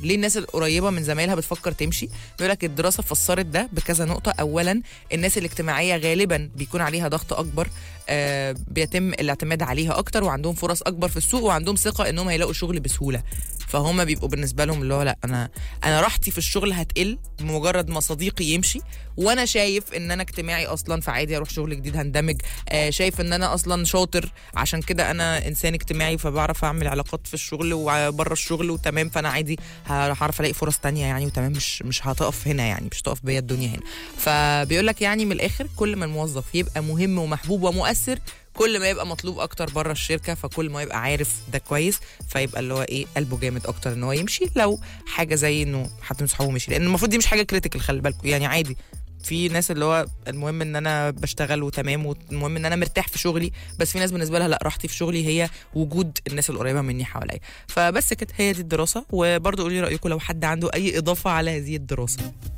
ليه الناس القريبه من زمايلها بتفكر تمشي بيقول لك الدراسه فسرت ده بكذا نقطه اولا الناس الاجتماعيه غالبا بيكون عليها ضغط اكبر آه بيتم الاعتماد عليها اكتر وعندهم فرص اكبر في السوق وعندهم ثقه انهم هيلاقوا شغل بسهوله فهم بيبقوا بالنسبه لهم اللي هو لا انا انا راحتي في الشغل هتقل بمجرد ما صديقي يمشي وانا شايف ان انا اجتماعي اصلا فعادي اروح شغل جديد هندمج آه شايف ان انا اصلا شاطر عشان كده انا انسان اجتماعي فبعرف اعمل علاقات في الشغل وبره الشغل وتمام فانا عادي هعرف الاقي فرص تانية يعني وتمام مش مش هتقف هنا يعني مش هتقف بيا الدنيا هنا فبيقول لك يعني من الاخر كل ما الموظف يبقى مهم ومحبوب ومؤثر كل ما يبقى مطلوب اكتر بره الشركه فكل ما يبقى عارف ده كويس فيبقى اللي هو ايه قلبه جامد اكتر ان هو يمشي لو حاجه زي انه حد من صحابه مشي لان المفروض دي مش حاجه كريتيكال خلي بالكم يعني عادي في ناس اللي هو المهم ان انا بشتغل وتمام والمهم ان انا مرتاح في شغلي بس في ناس بالنسبه لها لا راحتي في شغلي هي وجود الناس القريبه مني حواليا فبس كده هي دي الدراسه وبرضه قولي رايكم لو حد عنده اي اضافه على هذه الدراسه